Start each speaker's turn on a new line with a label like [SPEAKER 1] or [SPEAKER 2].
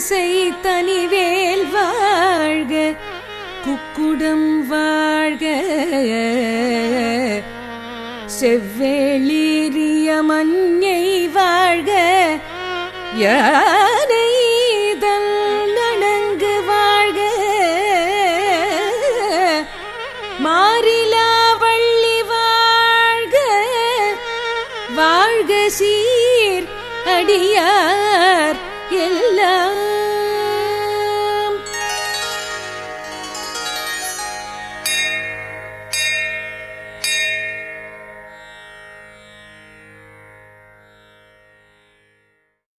[SPEAKER 1] திசை தனிவேல் வாழ்க குக்குடம் வாழ்க செவ்வேளிரிய மஞ்சை வாழ்க யானை நனங்கு வாழ்க மாறிலா வள்ளி வாழ்க வாழ்க சீர் அடியார்